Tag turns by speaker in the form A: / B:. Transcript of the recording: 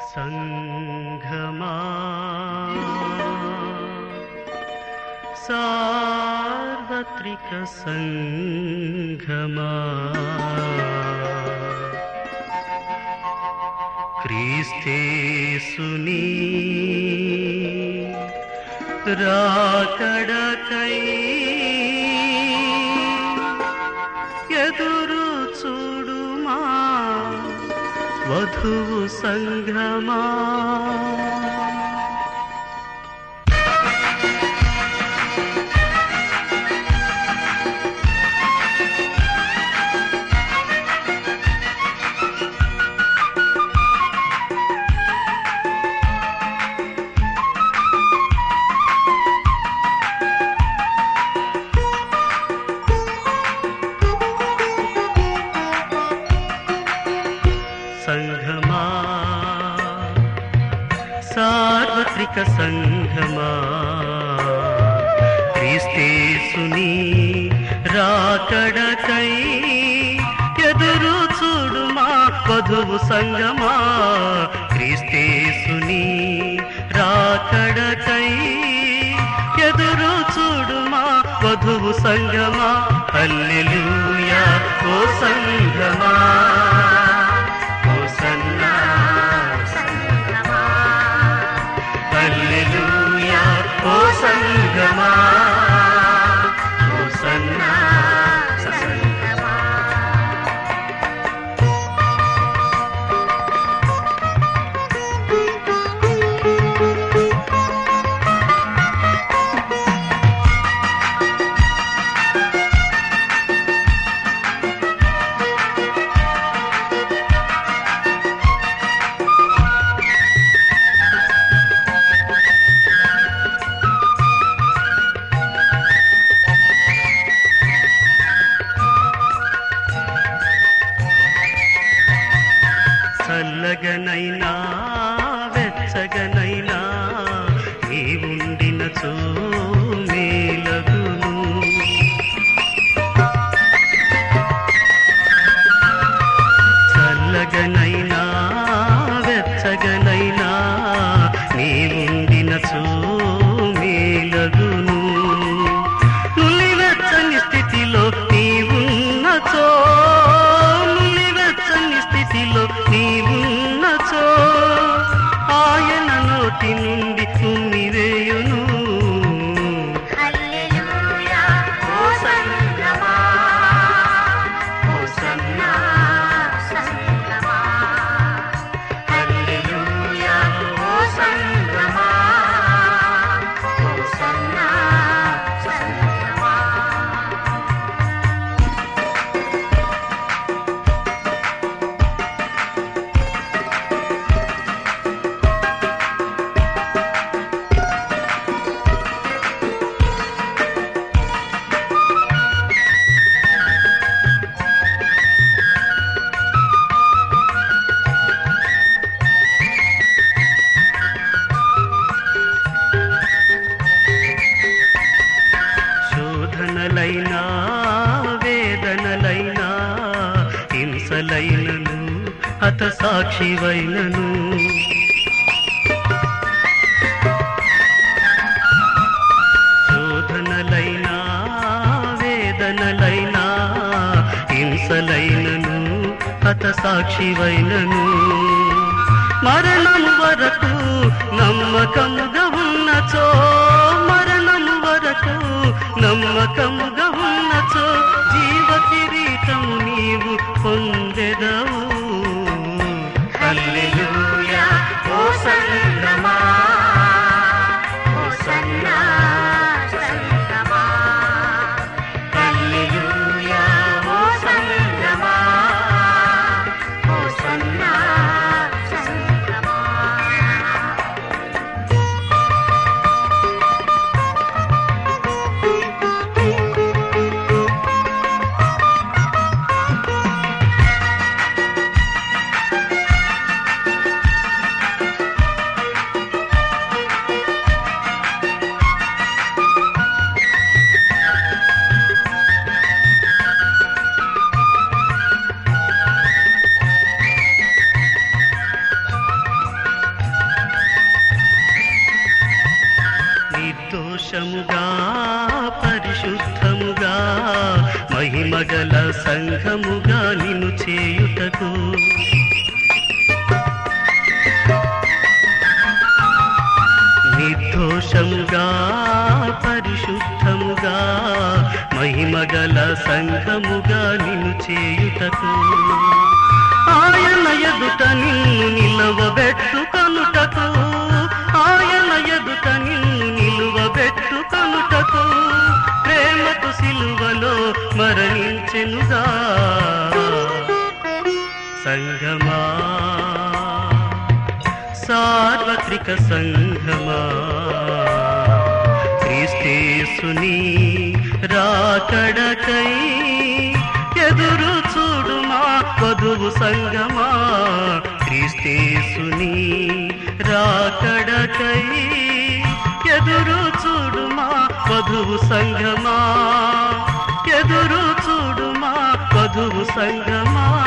A: సంఘమా సార్వత్రిక సంఘమా క్రీస్తేసుని రాకడకై ఎదురు చూడుమా వధువు సంఘమా సంఘమా సార్వత్రిక సంఘమా క్రీస్తేసుని రాకడకై ఎదురు చూడుమా వధువు సంగమా క్రీస్తేసుని రాకడకై ఎదురు చూడుమా వధువు సంగమా హల్లెలూయా ఓ సంగమా హోసన్నా హల్లెలూయా ఓ సంగమా హోసన్నా చల్లగనైనా వెచ్చగనైనా నీ ఉండిన మేలగును చల్లగనైనా వెచ్చగనైనా నీ ఉండిన మేలగును నులివెచ్చని స్థితిలో నీవున్నచో నులివెచ్చని స్థితిలో నీవున్నచో ఆయన నోటి నుండి ఉమ్మివేయును
B: హల్లెలూయా ఓ సంగమా హోసన్నా సంగమా హల్లెలూయా ఓ సంగమా హోసన్నా సంగమా
A: శోధనలైనా వేదనలైనా హింసలైనను హత సాక్షివైనను శోధనలైనా వేదనలైనా హింసలైనను హత సాక్షివైనను మరణం వరకు నమ్మకముగా ఉన్నచో మరణం వరకు నమ్మకముగా ఉన్నచో జీవ కిరీటం నీవు పొందెదవు హల్లెలూయా ఓ సంగమా
B: హోసన్నా సంగమా
A: హల్లెలూయా
B: ఓ సంగమా హోసన్నా సంగమా
A: ఓ నిర్దోషముగా పరిశుద్ధముగా మహిమగల సంఘముగా నిన్ను చేయుటకు నిర్దోషముగా పరిశుద్ధముగా మహిమగల సంఘముగా నిన్ను చేయుటకు ఆయన ఎదుట నిన్ను నిలవబెట్టుకొనుటకు ఆయన ఎదుట నిన్ను నిలువబెట్టుకొనుటకు ప్రేమకు సిలువలో మరణించెనుగా సంగమా సార్వత్రిక సంఘమా క్రీస్తేసుని రాకడకై ఎదురు చూడుమా వధువు సంగమా క్రీస్తేసుని రాకడకై ఎదురు చూడుమా వధువు సంగమా ఎదురు చూడుమా వధువు సంగమా